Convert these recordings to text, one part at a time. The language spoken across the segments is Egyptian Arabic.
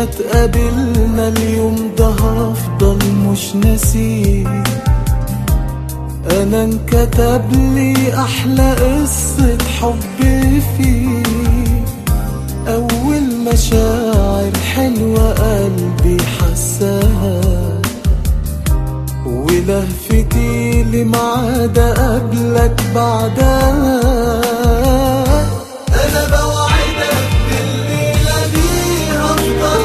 اتقابلنا اليوم ده هفضل مش ناسيه انا انكتب لي احلى قصة حب فيه اول مشاعر حلوة قلبي حساها ولهفتي لمعاد قبلك بعدها انا بوعدك بالليلة دي هفضل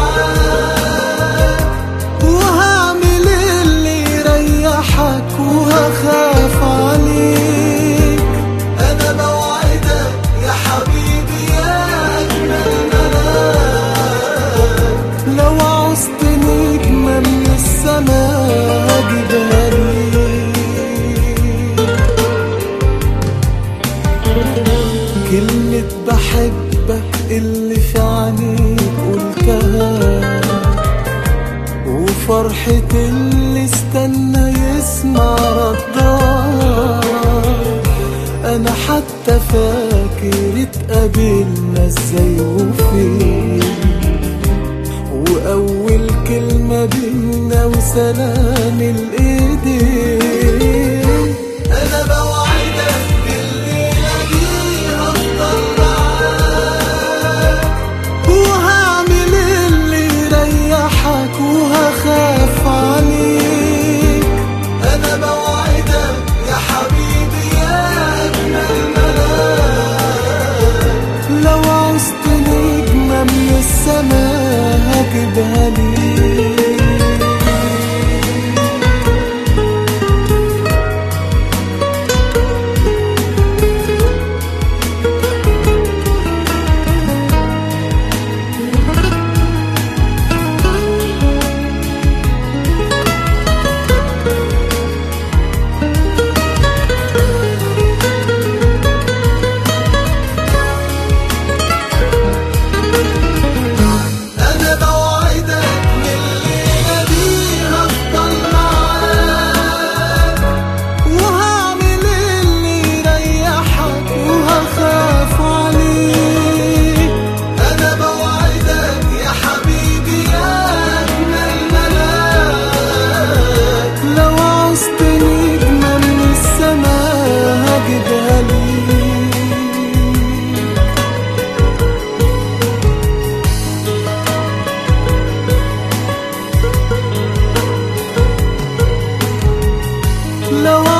معاك وهعمل اللي يريحك وهخاف عليك انا بوعدك يا حبيبي يا اجمل ملاك لو عوزت نجمة من السماء هجيبها ليك كلمة بحبك اللي في عينيك قلتها وفرحة اللي استنى يسمع ردها أنا حتى فاكر اتقابلنا ازاي وفين وأول كلمة بينا وسلام الإيدين أنا بوعدك بالليلة دي هفضل معاك وهعمل اللي يريحك وهخاف عليك انا بوعدك يا حبيبي يا اجمل ملاك لو عوزت نجمة من السماء هجيبها ليك أنا بوعدك من الليلة دي هفضل معاك وهعمل اللي يريحك وهخاف عليك أنا بوعدك يا حبيبي يا أجمل ملاك لو عوزت نجمة من السماء هجيبها ليك لو